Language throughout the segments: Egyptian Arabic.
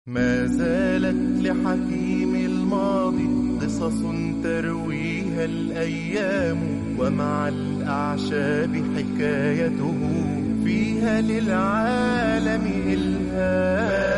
ما زالت لحكيم الماضي قصص ترويها الأيام ومع الأعشاب حكايته فيها للعالم إلهام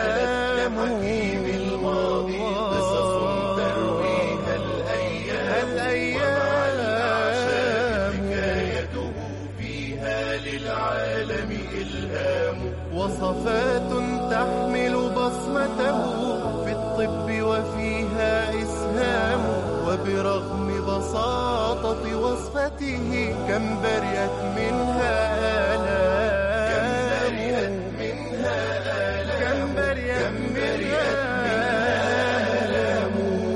لحكيم الماضي قصص ترويها الأيام ومع الأعشاب حكايته فيها للعالم إلهام وصفات تحمل بصمته في الطب وفيها إسهام وبرغم بساطة وصفته كم بريت منها آلام كم بريت منها آلام كم بريت منها آلام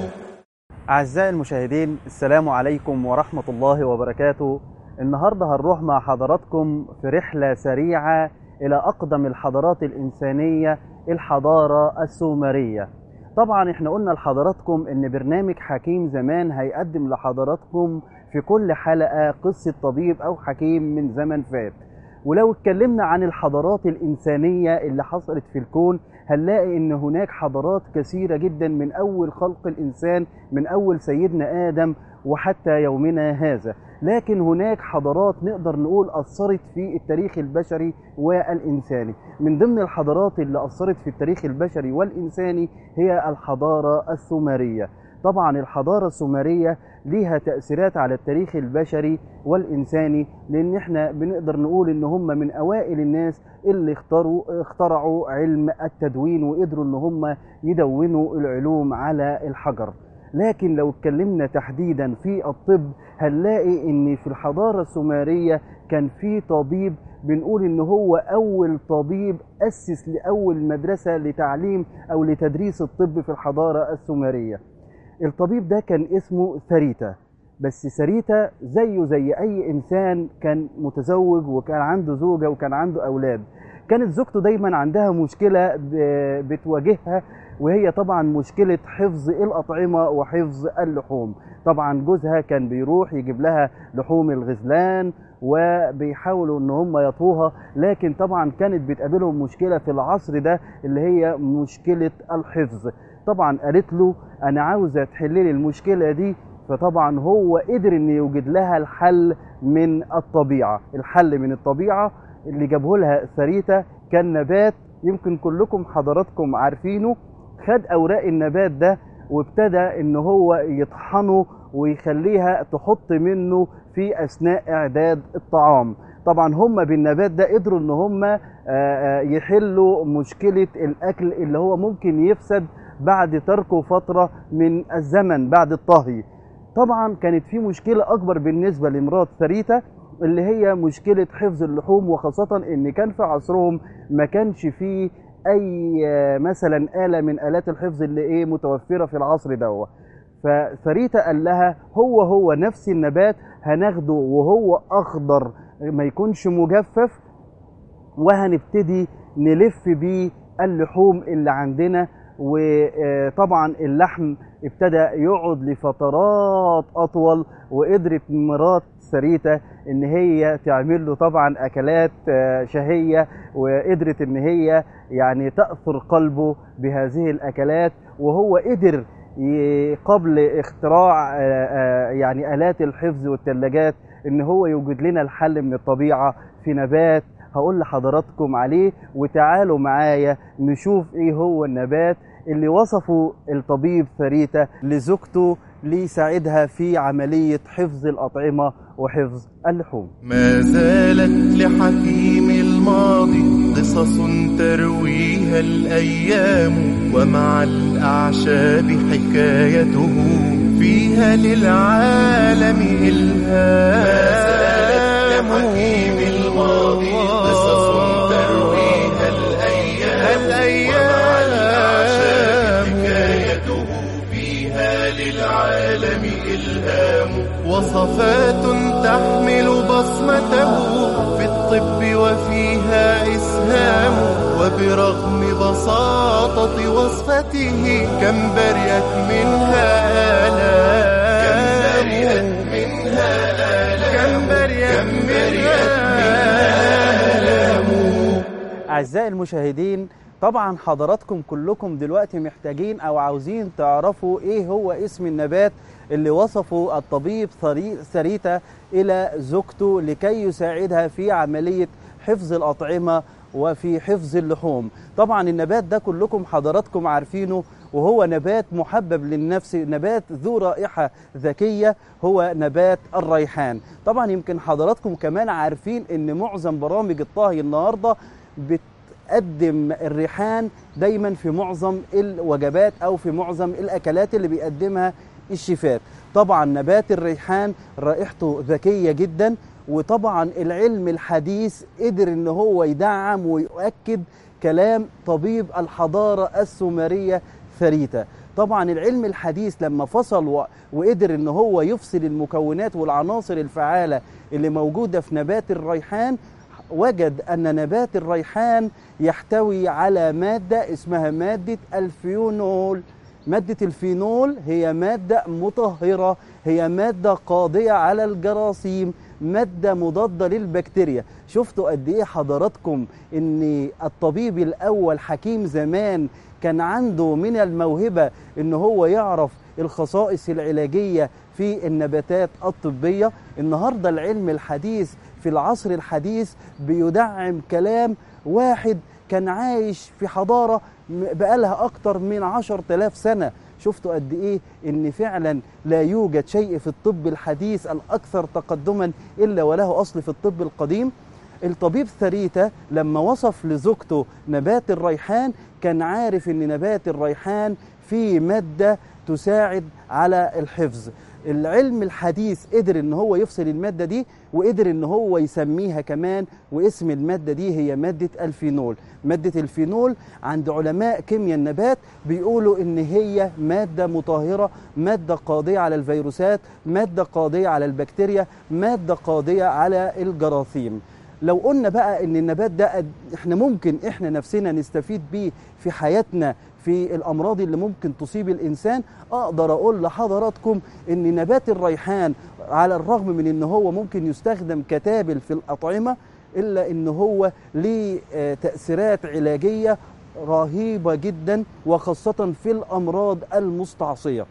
أعزائي المشاهدين السلام عليكم ورحمة الله وبركاته النهاردة هنروح مع حضراتكم في رحلة سريعة إلى أقدم الحضارات الإنسانية الحضارة السومرية طبعا احنا قلنا لحضراتكم ان برنامج حكيم زمان هيقدم لحضراتكم في كل حلقة قصة طبيب او حكيم من زمن فات ولو اتكلمنا عن الحضارات الإنسانية اللي حصلت في الكون هنلاقي ان هناك حضارات كثيرة جدا من اول خلق الانسان من اول سيدنا ادم وحتى يومنا هذا لكن هناك حضارات نقدر نقول اثرت في التاريخ البشري والانساني من ضمن الحضارات اللي اثرت في التاريخ البشري والانساني هي الحضارة السومرية طبعا الحضارة السومرية ليها تأثيرات على التاريخ البشري والإنساني لأن احنا بنقدر نقول إن هم من أوائل الناس اللي اختاروا اخترعوا علم التدوين وقدروا إن هم يدونوا العلوم على الحجر لكن لو اتكلمنا تحديدا في الطب هنلاقي ان في الحضارة السومرية كان في طبيب بنقول ان هو اول طبيب اسس لاول مدرسة لتعليم او لتدريس الطب في الحضارة السومرية الطبيب ده كان اسمه ثريتا بس سريتا زيه زي اي انسان كان متزوج وكان عنده زوجة وكان عنده اولاد كانت زوجته دايما عندها مشكلة ب- بتواجهها وهي طبعا مشكلة حفظ الأطعمة وحفظ اللحوم طبعا جوزها كان بيروح يجيب لها لحوم الغزلان وبيحاولوا ان هم يطوها لكن طبعا كانت بتقابلهم مشكلة في العصر ده اللي هي مشكلة الحفظ طبعا قالت له انا عاوزة تحللي المشكلة دي فطبعا هو قدر ان يوجد لها الحل من الطبيعة الحل من الطبيعة اللي جابه لها ثريتا كان نبات يمكن كلكم حضراتكم عارفينه خد اوراق النبات ده وابتدى ان هو يطحنه ويخليها تحط منه في اثناء اعداد الطعام طبعا هم بالنبات ده قدروا ان هم آه، آه، يحلوا مشكله الاكل اللي هو ممكن يفسد بعد تركه فتره من الزمن بعد الطهي طبعا كانت في مشكله اكبر بالنسبه لمرات ثريتا اللي هي مشكله حفظ اللحوم وخاصه ان كان في عصرهم ما كانش فيه اي آه، مثلا اله من الات الحفظ اللي ايه متوفره في العصر دوت فثريتا قال لها هو هو نفس النبات هناخده وهو اخضر ما يكونش مجفف وهنبتدي نلف بيه اللحوم اللي عندنا وطبعا اللحم ابتدى يقعد لفترات اطول وقدرت مرات سريتا ان هي تعمل له طبعا اكلات آه، شهيه وقدرت ان هي يعني تاثر قلبه بهذه الاكلات وهو قدر ي- قبل اختراع آه، آه، يعني الات الحفظ والثلاجات ان هو يوجد لنا الحل من الطبيعه في نبات هقول لحضراتكم عليه وتعالوا معايا نشوف ايه هو النبات اللي وصفه الطبيب ثريتا لزوجته ليساعدها في عملية حفظ الأطعمة وحفظ اللحوم ما زالت لحكيم الماضي قصص ترويها الأيام ومع الأعشاب حكايته فيها للعالم إلهام ما زالت لحكيم الماضي قصص ترويها الأيام ومع الأعشاب حكايته فيها للعالم إلهام وصفات تحمل بصمته في الطب وفيها إسهام وبرغم بساطة وصفته كم بريت منها آلام كم بريت منها آلام كم بريت منها آلام أعزائي المشاهدين طبعا حضراتكم كلكم دلوقتي محتاجين او عاوزين تعرفوا ايه هو اسم النبات اللي وصفه الطبيب سريتا الى زوجته لكي يساعدها في عمليه حفظ الاطعمه وفي حفظ اللحوم طبعا النبات ده كلكم حضراتكم عارفينه وهو نبات محبب للنفس نبات ذو رائحة ذكية هو نبات الريحان طبعا يمكن حضراتكم كمان عارفين ان معظم برامج الطهي النهاردة بتقدم الريحان دايما في معظم الوجبات او في معظم الاكلات اللي بيقدمها الشيفات طبعا نبات الريحان رائحته ذكية جدا وطبعا العلم الحديث قدر ان هو يدعم ويؤكد كلام طبيب الحضارة السومرية ثريتا طبعا العلم الحديث لما فصل وقدر ان هو يفصل المكونات والعناصر الفعالة اللي موجودة في نبات الريحان وجد ان نبات الريحان يحتوي على مادة اسمها مادة الفيونول مادة الفينول هي مادة مطهرة هي مادة قاضية على الجراثيم مادة مضادة للبكتيريا شفتوا قد ايه حضراتكم ان الطبيب الاول حكيم زمان كان عنده من الموهبة ان هو يعرف الخصائص العلاجية في النباتات الطبية النهاردة العلم الحديث في العصر الحديث بيدعم كلام واحد كان عايش في حضارة بقالها أكتر من عشر تلاف سنة شفتوا قد إيه إن فعلا لا يوجد شيء في الطب الحديث الأكثر تقدما إلا وله أصل في الطب القديم الطبيب ثريتا لما وصف لزوجته نبات الريحان كان عارف ان نبات الريحان فيه مادة تساعد على الحفظ العلم الحديث قدر ان هو يفصل المادة دي وقدر ان هو يسميها كمان واسم المادة دي هي مادة الفينول مادة الفينول عند علماء كيمياء النبات بيقولوا ان هي مادة مطهرة مادة قاضية على الفيروسات مادة قاضية على البكتيريا مادة قاضية على الجراثيم لو قلنا بقى ان النبات ده احنا ممكن احنا نفسنا نستفيد بيه في حياتنا في الامراض اللي ممكن تصيب الانسان اقدر اقول لحضراتكم ان نبات الريحان على الرغم من ان هو ممكن يستخدم كتابل في الاطعمه الا ان هو ليه تاثيرات علاجيه رهيبه جدا وخاصه في الامراض المستعصيه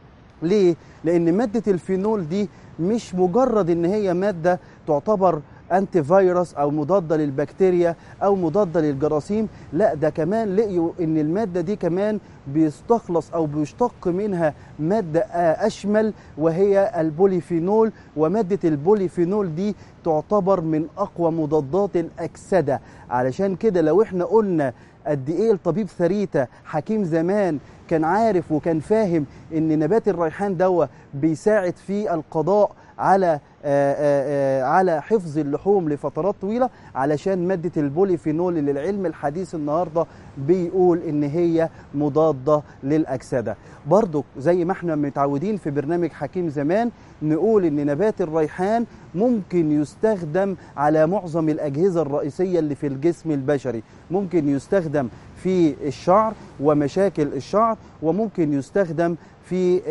ليه لان ماده الفينول دي مش مجرد ان هي ماده تعتبر انتي فيروس او مضاده للبكتيريا او مضاده للجراثيم لا ده كمان لقيوا ان الماده دي كمان بيستخلص او بيشتق منها ماده اشمل وهي البوليفينول وماده البوليفينول دي تعتبر من اقوى مضادات الاكسده علشان كده لو احنا قلنا قد ايه الطبيب ثريتا حكيم زمان كان عارف وكان فاهم ان نبات الريحان دوا بيساعد في القضاء على آآ آآ على حفظ اللحوم لفترات طويله علشان ماده البوليفينول اللي العلم الحديث النهارده بيقول ان هي مضاده للاكسده برضو زي ما احنا متعودين في برنامج حكيم زمان نقول ان نبات الريحان ممكن يستخدم على معظم الاجهزه الرئيسيه اللي في الجسم البشري ممكن يستخدم في الشعر ومشاكل الشعر وممكن يستخدم في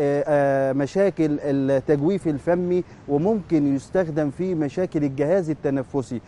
مشاكل التجويف الفمي وممكن يستخدم في مشاكل الجهاز التنفسي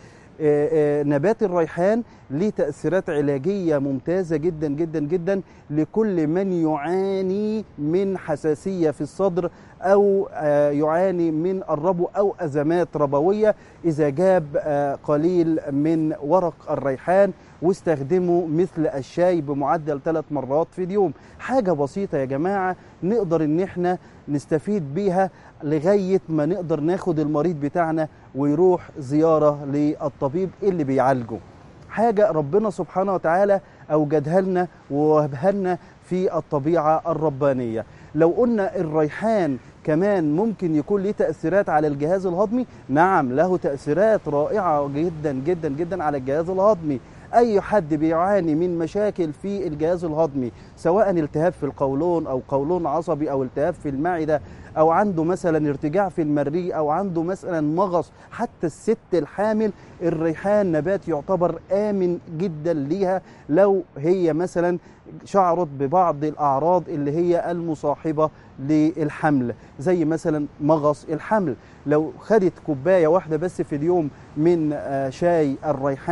نبات الريحان ليه تأثيرات علاجية ممتازة جدا جدا جدا لكل من يعاني من حساسية في الصدر أو يعاني من الربو أو أزمات ربوية إذا جاب قليل من ورق الريحان واستخدمه مثل الشاي بمعدل ثلاث مرات في اليوم حاجة بسيطة يا جماعة نقدر ان احنا نستفيد بيها لغاية ما نقدر ناخد المريض بتاعنا ويروح زيارة للطبيب اللي بيعالجه حاجة ربنا سبحانه وتعالى أوجدها لنا ووهبها لنا في الطبيعة الربانية لو قلنا الريحان كمان ممكن يكون ليه تأثيرات على الجهاز الهضمي نعم له تأثيرات رائعة جدا جدا جدا على الجهاز الهضمي اي حد بيعاني من مشاكل في الجهاز الهضمي سواء التهاب في القولون او قولون عصبي او التهاب في المعده او عنده مثلا ارتجاع في المريء او عنده مثلا مغص حتى الست الحامل الريحان نبات يعتبر امن جدا ليها لو هي مثلا شعرت ببعض الاعراض اللي هي المصاحبه للحمل زي مثلا مغص الحمل لو خدت كوبايه واحده بس في اليوم من شاي الريحان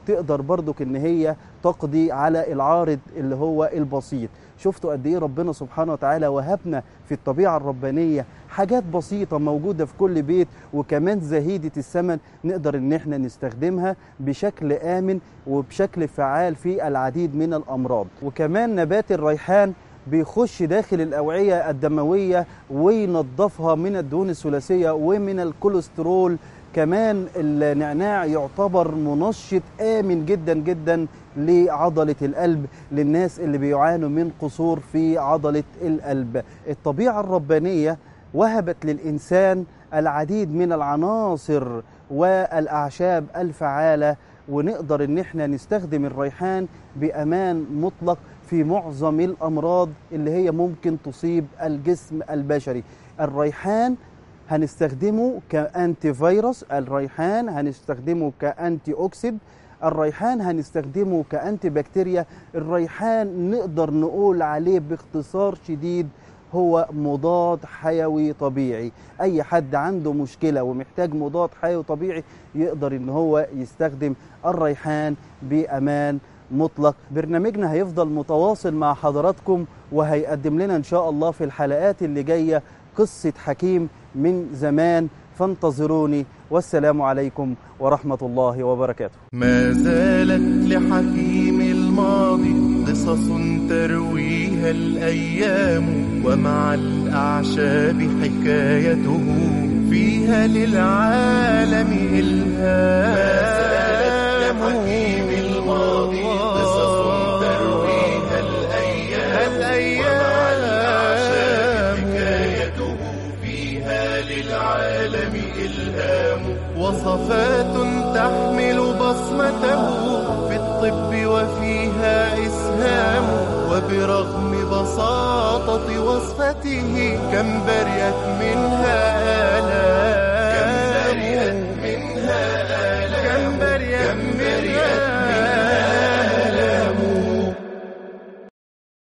تقدر برضك ان هي تقضي على العارض اللي هو البسيط شفتوا قد ايه ربنا سبحانه وتعالى وهبنا في الطبيعه الربانيه حاجات بسيطه موجوده في كل بيت وكمان زهيده الثمن نقدر ان احنا نستخدمها بشكل امن وبشكل فعال في العديد من الامراض وكمان نبات الريحان بيخش داخل الأوعية الدموية وينظفها من الدهون الثلاثية ومن الكوليسترول كمان النعناع يعتبر منشط آمن جدا جدا لعضلة القلب للناس اللي بيعانوا من قصور في عضلة القلب الطبيعة الربانية وهبت للإنسان العديد من العناصر والأعشاب الفعالة ونقدر ان احنا نستخدم الريحان بامان مطلق في معظم الامراض اللي هي ممكن تصيب الجسم البشري الريحان هنستخدمه كانتي فيروس الريحان هنستخدمه كانتي اوكسيد الريحان هنستخدمه كانتي بكتيريا الريحان نقدر نقول عليه باختصار شديد هو مضاد حيوي طبيعي اي حد عنده مشكله ومحتاج مضاد حيوي طبيعي يقدر ان هو يستخدم الريحان بامان مطلق برنامجنا هيفضل متواصل مع حضراتكم وهيقدم لنا ان شاء الله في الحلقات اللي جايه قصه حكيم من زمان فانتظروني والسلام عليكم ورحمه الله وبركاته ما زالت لحكيم الماضي قصص ترويها الأيام ومع الأعشاب حكايته فيها للعالم إلهام لحكيم الماضي قصص ترويها الأيام ومع الأعشاب حكايته فيها للعالم إلهام وصفات تحمل بصمته في الطب وفيها إسهام وبرغم بساطة وصفته كم بريت منها آلام